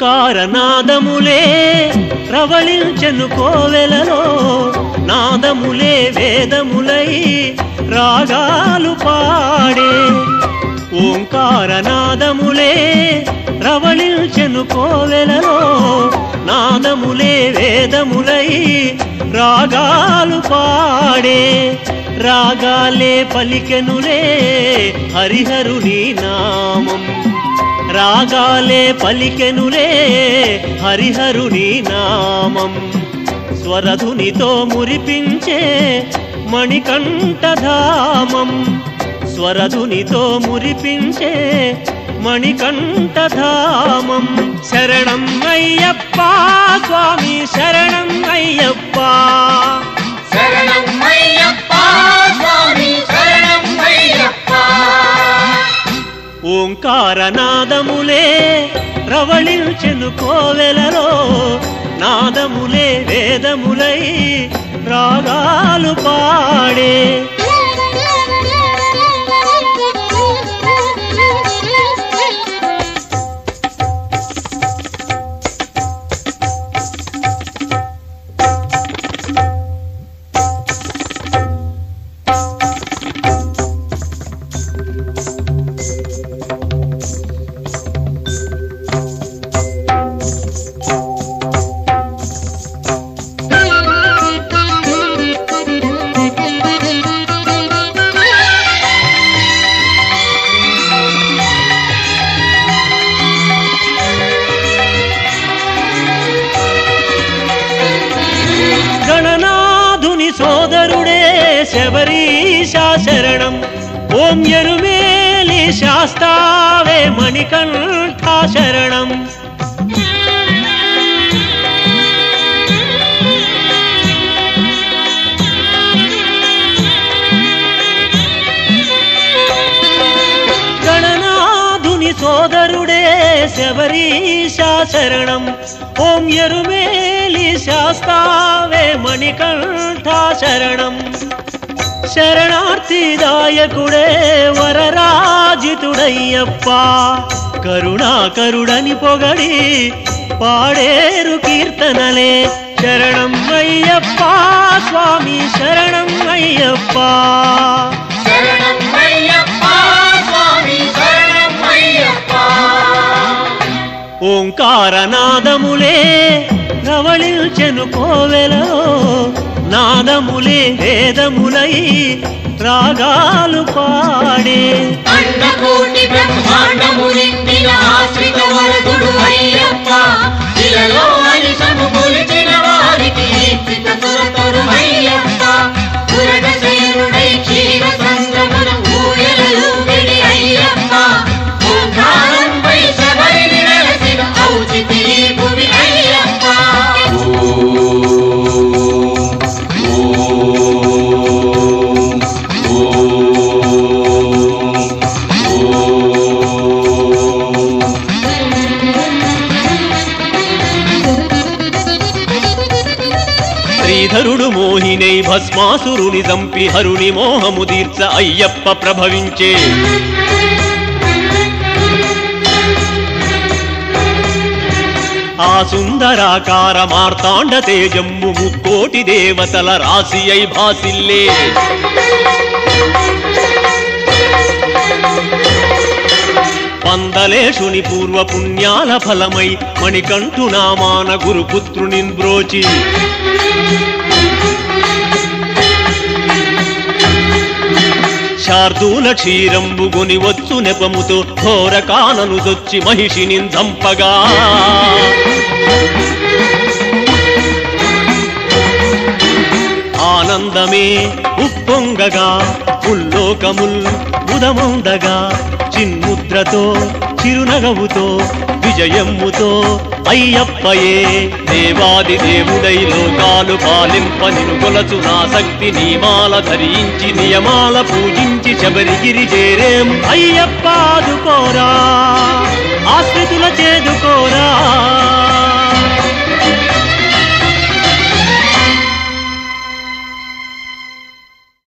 ఓంకారనాదములే ప్రవళించను కోవెలలో నాదములే వేదములై రాగాలు పాడే ఓంకారనాదములే ప్రవళించను కోవెలలో నాదములే వేదములై రాగాలు పాడే రాగాలే పలికెనులే హరిహరుని నామం రాగాలే పలికెనులే హరిహరుని నామం స్వరధునితో మురిపించే మణికంఠధామం స్వరధునితో మురిపించే మణికంఠధామం శరణం అయ్యప్ప స్వామి శరణం అయ్యప్ప శరణం అయ్యప్ప స్వామి శరణం అయ్యప్ప ఓంకారనాదములే ప్రవళించెను కోవెలలో నాదములే వేదములై రాగాలు పాడే గణనాథుని సోదరుడే శబరీశా శరణం ఓం ఎరుమేలి శాస్తావే మణికంఠ శరణం గణనాథుని సోదరుడే శబరీశా శరణం ఓం ఎరుమేలి శాస్తావే మణికంఠ శరణం శరణార్థిదాయకుడే వరరాజితుడయ్యప్ప కరుణాకరుడని పొగడి పాడేరు కీర్తనలే శరణం అయ్యప్ప స్వామి శరణం అయ్యప్ప శరణం అయ్యప్ప స్వామి శరణం అయ్యప్ప ఓంకారనాదములే ప్రవళించెను కోవెలలో నాదములే వేదములై రాగాలు పాడే అండకోటి బ్రహ్మాండము నిండిన ఆశ్రిత వరదుడు అయ్యప్ప ఇలలో అనిశము కొలిచిన వారికి ఈప్సిత సురతరు అయ్యప్ప పురగ శయనుడై క్షీర సంద్రమున ఊయలలు విడి అయ్యప్ప ఓంకారంపై శబరిని నెలసిన ఔచితి ఈ భువి అయ్యప్ప శ్రీధరుడు మోహినై భస్మాసురుని చంపి హరుని మోహము తీర్చ అయ్యప్ప ప్రభవించే ఆ సుందరాకార మార్తాండ తేజమ్ము ముక్కోటి దేవతల రాశి అయి భాసిల్లే పందలేషుని పూర్వ పుణ్యాల ఫలమై మణికంఠు నామాన గురుపుత్రుని బ్రోచి శార్దూల క్షీరంబు గొని వచ్చు నెపముతో ఘోర కానను దొచ్చి మహిషిని చంపగా ఆనందమే ఉప్పొంగగా ఉల్లోకముల్ ఉదముందగా చిన్ముద్రతో చిరునగవుతో విజయమ్ముతో అయ్యప్పయే దేవాది దేవుడై లోకాలు పాలింప నిను కొలచు నా శక్తి నియమాల ధరించి నియమాల పూజించి శబరిగిరి చేరేం అయ్యప్ప ఆదుకో